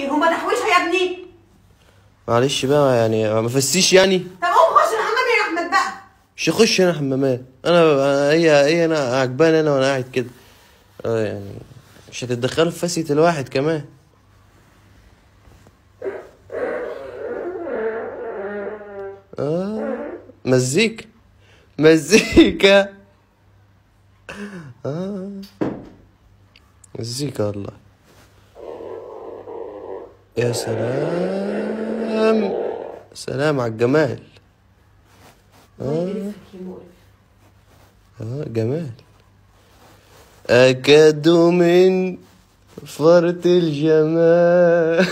ايه هما تحويشه يا ابني معلش بقى يعني ما فسيش يعني طب قوم خش الحمام يا احمد بقى مش هخش انا حمامات انا أنا- هي هي انا عجباني انا وانا قاعد كده اه يعني مش هتتدخلوا في فسية الواحد كمان اه مزيكا مزيكا اه مزيكا والله يا سلام سلام على الجمال اه جمال أكاد من فرط الجمال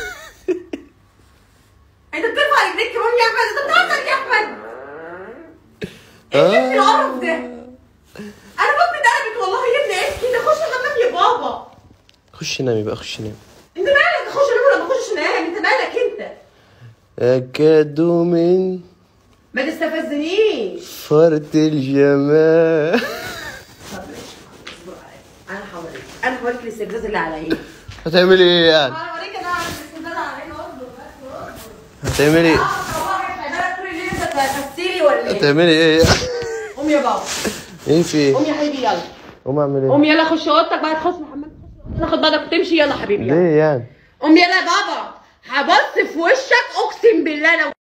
انت بترفع رجليك كمان يا احمد انت بتهزر يا احمد ايه آه. يا ابني القرف ده انا بطني اتقلبت والله يا ابني ايه كده خش الحمام يا بابا خش نامي بقى خش نامي انت مالك اخش انام ولا ما اخشش انام انت مالك انت أكاد من ما تستفزنيش فرط الجمال طب ماشي اصبر عليا انا هوريك انا هوريك الاستفزاز اللي عليا هتعملي ايه يعني انا هوريك انا على الاستفزاز عليا اصبر بس اصبر هتعملي ايه اه صباحك خلي طول الليل انت تفسيري ولا ايه هتعملي ايه يعني قوم يا بابا ايه في ايه قوم يا حبيبي يلا قوم اعمل ايه قوم يلا خش اوضتك بقى تخش الحمام تاخد بعضك وتمشي يلا حبيبي يلا ليه يعني قوم يلا يا بابا هبص في وشك اقسم بالله لو